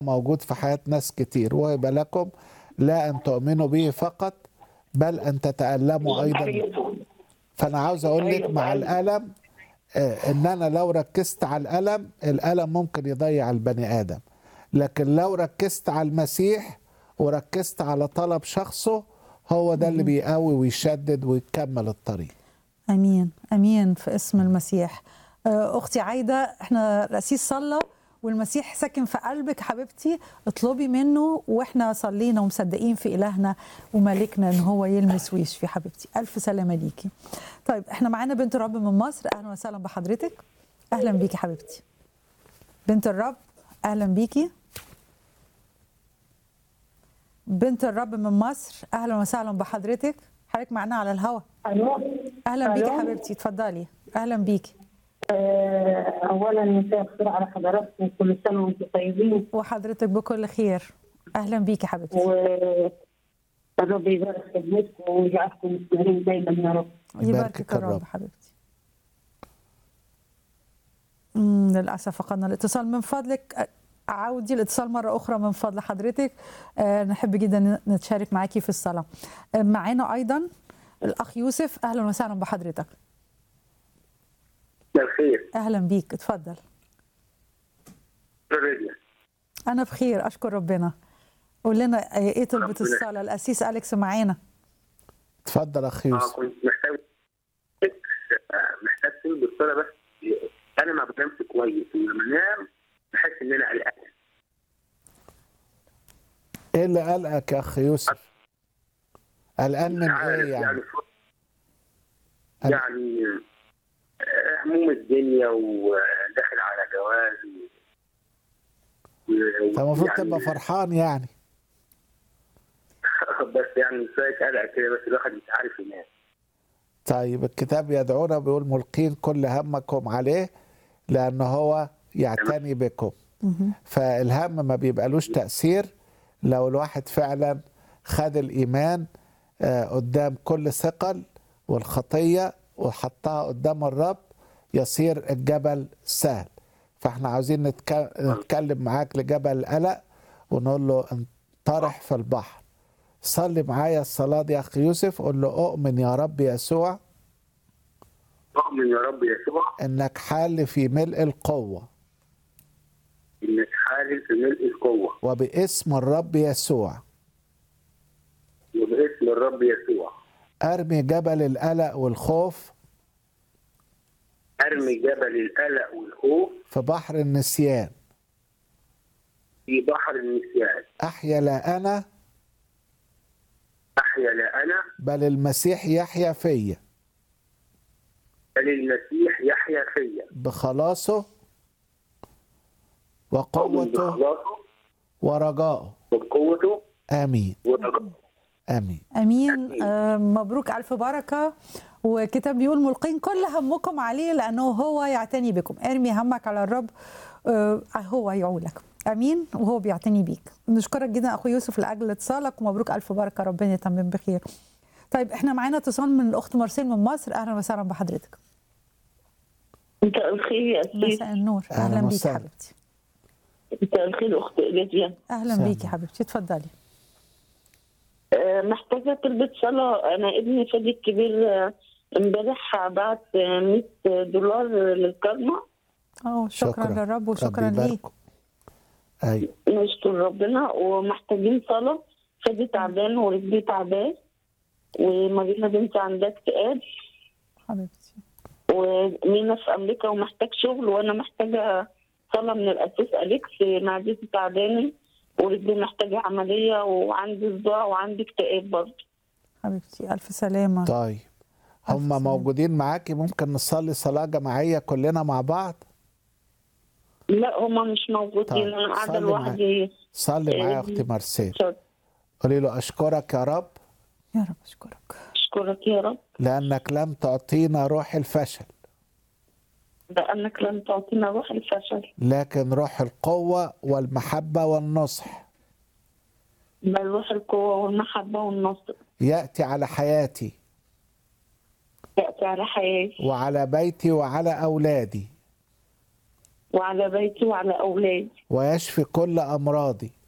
موجود في حياة ناس كتير وهب لكم لا أن تؤمنوا به فقط بل أن تتألموا أيضا فأنا عاوز أقول لك مع الألم آه، إن أنا لو ركزت على الألم الألم ممكن يضيع البني آدم لكن لو ركزت على المسيح وركزت على طلب شخصه هو ده اللي بيقوي ويشدد ويكمل الطريق امين امين في اسم المسيح آه، اختي عايده احنا رئيس صلى والمسيح ساكن في قلبك حبيبتي اطلبي منه واحنا صلينا ومصدقين في الهنا وملكنا ان هو يلمس ويشفي حبيبتي الف سلامه ليكي طيب احنا معانا بنت الرب من مصر اهلا وسهلا بحضرتك اهلا بيكي حبيبتي بنت الرب اهلا بيكي بنت الرب من مصر اهلا وسهلا بحضرتك حضرتك معانا على الهوا الو اهلا بيكي ألو. حبيبتي اتفضلي اهلا بيكي آه، اولا مساء الخير على حضراتكم كل سنه وانتم طيبين وحضرتك بكل خير اهلا بيكي حبيبتي والرب يبارك خدمتكم ويجعلكم مستمرين دايما يا رب يباركك الرب حبيبتي مم، للاسف فقدنا الاتصال من فضلك عودي الاتصال مرة أخرى من فضل حضرتك آه، نحب جدا نتشارك معاكي في الصلاة آه، معانا أيضا الأخ يوسف أهلا وسهلا بحضرتك مساء الخير أهلا بيك اتفضل رجل أنا بخير أشكر ربنا قول لنا آه، إيه طلبة ربنا- الصلاة الأسيس أليكس معانا اتفضل أخ اه يوسف كنت محتاج آه، محتاج تلبس الصلاة بس انا ما بنامش كويس ولما انام بحس ان انا قلقان إيه اللي قلقك يا أخ يوسف قلقان من عارف إيه يعني يعني يعني آه، هموم الدنيا وداخل على جواز و- أنت المفروض يعني- تبقى فرحان يعني بس يعني شوية قلق كده بس الواحد مش عارف ينام طيب الكتاب يدعونا بيقول ملقين كل همكم عليه لأن هو يعتني بكم فالهم ما بيبقالوش تأثير لو الواحد فعلا خد الإيمان آه، قدام كل ثقل والخطية وحطها قدام الرب يصير الجبل سهل فاحنا عاوزين نتك- نتكلم معاك لجبل القلق ونقول له انطرح في البحر صلي معايا الصلاة دي يا أخي يوسف قول له أؤمن يا رب يسوع اؤمن يا رب يسوع إنك حال في ملء القوة انك حالل في ملء القوة وباسم الرب يسوع وباسم الرب يسوع أرمي جبل القلق والخوف ارمي جبل القلق والخوف في بحر النسيان في بحر النسيان أحيا لا أنا احيا لا انا بل المسيح يحيا فيا بل المسيح يحيا فيا بخلاصه أؤمن وقوته بخلاصه ورجائه وبقوته آمين ورجائه آمين امين آه، مبروك الف بركه وكتاب بيقول ملقين كل همكم عليه لانه هو يعتني بكم ارمي همك على الرب آه، هو يعولك امين وهو بيعتني بيك نشكرك جدا اخو يوسف لاجل اتصالك ومبروك الف بركه ربنا يتمم بخير طيب احنا معانا اتصال من الاخت مارسيل من مصر اهلا وسهلا بحضرتك مساء الخير يا سيدي مساء النور أهلاً اهلا بيكي وسهلاً. حبيبتي مساء الخير اخت ليديا اهلا سهلاً. بيكي حبيبتي اتفضلي آه، محتاجه تلبس صلاه انا ابني فادي الكبير آه، امبارح بعت آه، 100 دولار للكرمه اه شكرا, للرب وشكرا ربي ليه يباركه. أيوة نشكر ربنا ومحتاجين صلاه فادي تعبان ورجلي تعبان ومارينا بنتي عندها اكتئاب حبيبتي ومينا في امريكا ومحتاج شغل وانا محتاجه صلاه من الاساس اليكس معدتي تعبانه ورجلي محتاجه عمليه وعندي صداع وعندي اكتئاب برضه حبيبتي الف سلامه طيب هم سلامة. موجودين معاكي ممكن نصلي صلاة جماعية كلنا مع بعض لا هما مش موجودين طيب، انا قاعده صلي لوحدي صلي معايا يا إيه. أختي مارسيل اتفضل. قولي له أشكرك يا رب يا رب اشكرك اشكرك يا رب لأنك لم تعطينا روح الفشل لانك لم تعطينا روح الفشل لكن روح القوة والمحبة والنصح بل روح القوه والمحبه والنصر يأتي على حياتي ياتي على حياتي وعلى بيتي وعلى أولادي وعلى بيتي وعلى أولادي ويشفي كل أمراضي